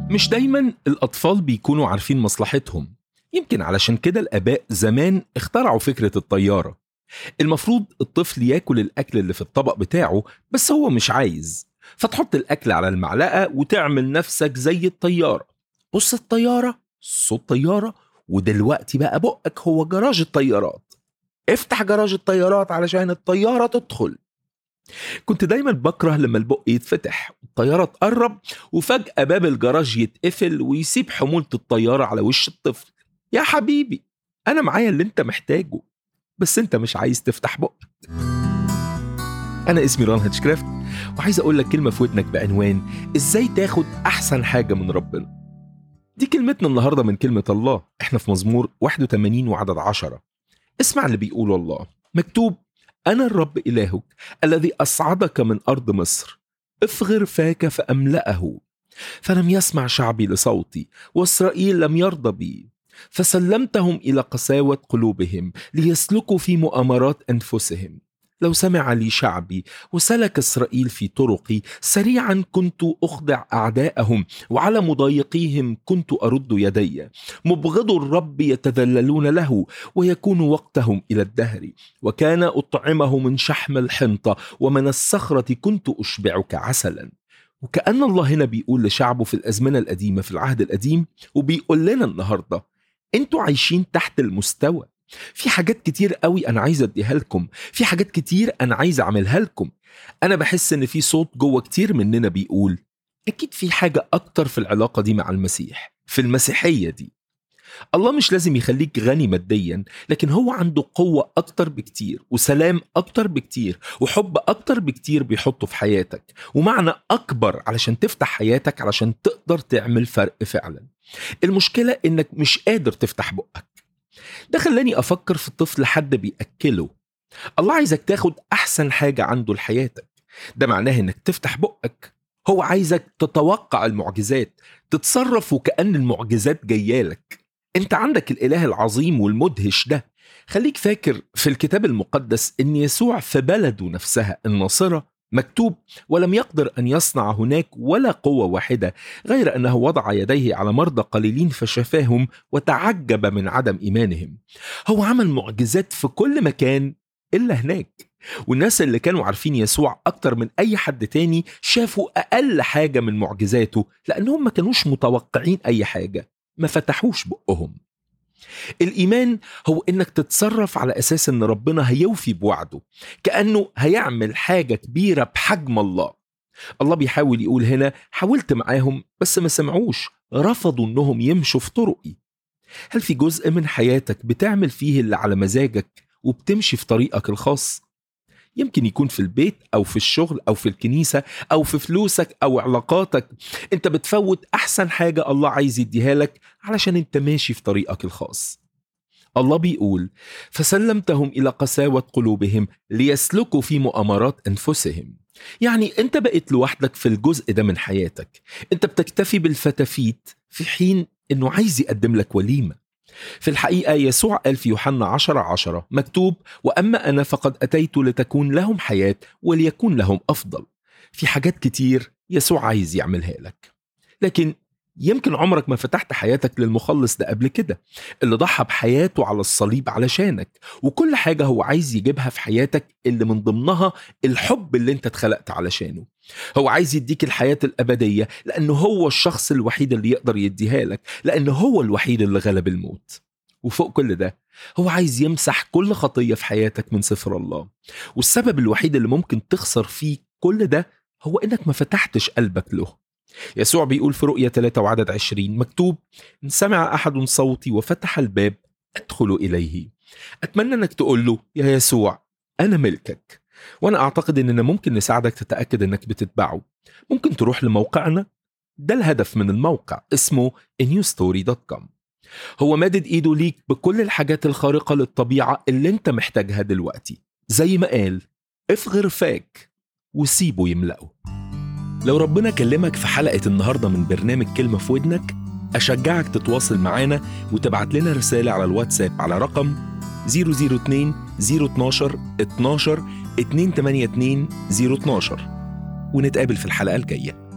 مش دايما الأطفال بيكونوا عارفين مصلحتهم يمكن علشان كده الآباء زمان اخترعوا فكرة الطيارة المفروض الطفل ياكل الأكل اللي في الطبق بتاعه بس هو مش عايز فتحط الأكل على المعلقة وتعمل نفسك زي الطيارة بص الطيارة صوت طيارة ودلوقتي بقى بقك هو جراج الطيارات افتح جراج الطيارات علشان الطيارة تدخل كنت دايما بكره لما البق يتفتح الطيارة تقرب وفجأة باب الجراج يتقفل ويسيب حمولة الطيارة على وش الطفل يا حبيبي أنا معايا اللي أنت محتاجه بس أنت مش عايز تفتح بقك أنا اسمي ران هاتشكرافت وعايز أقول لك كلمة في ودنك بعنوان إزاي تاخد أحسن حاجة من ربنا دي كلمتنا النهاردة من كلمة الله إحنا في مزمور 81 وعدد 10 اسمع اللي بيقوله الله مكتوب أنا الرب إلهك الذي أصعدك من أرض مصر افغر فاك فأملأه فلم يسمع شعبي لصوتي وإسرائيل لم يرضى بي فسلمتهم إلى قساوة قلوبهم ليسلكوا في مؤامرات أنفسهم لو سمع لي شعبي وسلك اسرائيل في طرقي سريعا كنت اخضع اعداءهم وعلى مضايقيهم كنت ارد يدي مبغض الرب يتذللون له ويكون وقتهم الى الدهر وكان اطعمه من شحم الحنطه ومن الصخره كنت اشبعك عسلا وكأن الله هنا بيقول لشعبه في الأزمنة القديمة في العهد القديم وبيقول لنا النهاردة انتوا عايشين تحت المستوى في حاجات كتير قوي انا عايز اديها لكم في حاجات كتير انا عايز اعملها لكم انا بحس ان في صوت جوه كتير مننا بيقول اكيد في حاجه اكتر في العلاقه دي مع المسيح في المسيحيه دي الله مش لازم يخليك غني ماديا لكن هو عنده قوة أكتر بكتير وسلام أكتر بكتير وحب أكتر بكتير بيحطه في حياتك ومعنى أكبر علشان تفتح حياتك علشان تقدر تعمل فرق فعلا المشكلة إنك مش قادر تفتح بقك ده خلاني أفكر في طفل حد بيأكله الله عايزك تاخد أحسن حاجة عنده لحياتك ده معناه إنك تفتح بقك هو عايزك تتوقع المعجزات تتصرف وكأن المعجزات جايالك انت عندك الإله العظيم والمدهش ده خليك فاكر في الكتاب المقدس ان يسوع في بلده نفسها الناصرة مكتوب ولم يقدر ان يصنع هناك ولا قوه واحده غير انه وضع يديه على مرضى قليلين فشفاهم وتعجب من عدم ايمانهم هو عمل معجزات في كل مكان الا هناك والناس اللي كانوا عارفين يسوع اكتر من اي حد تاني شافوا اقل حاجه من معجزاته لانهم ما كانوش متوقعين اي حاجه ما فتحوش بقهم الإيمان هو إنك تتصرف على أساس إن ربنا هيوفي بوعده كأنه هيعمل حاجة كبيرة بحجم الله الله بيحاول يقول هنا حاولت معاهم بس ما سمعوش رفضوا إنهم يمشوا في طرقي هل في جزء من حياتك بتعمل فيه اللي على مزاجك وبتمشي في طريقك الخاص؟ يمكن يكون في البيت او في الشغل او في الكنيسه او في فلوسك او علاقاتك انت بتفوت احسن حاجه الله عايز يديها لك علشان انت ماشي في طريقك الخاص الله بيقول فسلمتهم الى قساوه قلوبهم ليسلكوا في مؤامرات انفسهم يعني انت بقيت لوحدك في الجزء ده من حياتك انت بتكتفي بالفتافيت في حين انه عايز يقدم لك وليمه في الحقيقة يسوع قال في يوحنا عشرة عشرة مكتوب وأما أنا فقد أتيت لتكون لهم حياة وليكون لهم أفضل في حاجات كتير يسوع عايز يعملها لك لكن يمكن عمرك ما فتحت حياتك للمخلص ده قبل كده اللي ضحى بحياته على الصليب علشانك وكل حاجة هو عايز يجيبها في حياتك اللي من ضمنها الحب اللي انت اتخلقت علشانه هو عايز يديك الحياة الأبدية لأنه هو الشخص الوحيد اللي يقدر يديها لك لأنه هو الوحيد اللي غلب الموت وفوق كل ده هو عايز يمسح كل خطية في حياتك من سفر الله والسبب الوحيد اللي ممكن تخسر فيه كل ده هو إنك ما فتحتش قلبك له يسوع بيقول في رؤية 3 وعدد 20 مكتوب إن سمع أحد صوتي وفتح الباب أدخل إليه أتمنى أنك تقول له يا يسوع أنا ملكك وأنا أعتقد أننا ممكن نساعدك تتأكد أنك بتتبعه ممكن تروح لموقعنا ده الهدف من الموقع اسمه newstory.com هو مادد ايده ليك بكل الحاجات الخارقة للطبيعة اللي انت محتاجها دلوقتي زي ما قال افغر فاك وسيبه يملأه لو ربنا كلمك في حلقة النهاردة من برنامج كلمة في ودنك أشجعك تتواصل معانا وتبعت لنا رسالة على الواتساب على رقم 002 012 12 282 012 ونتقابل في الحلقة الجاية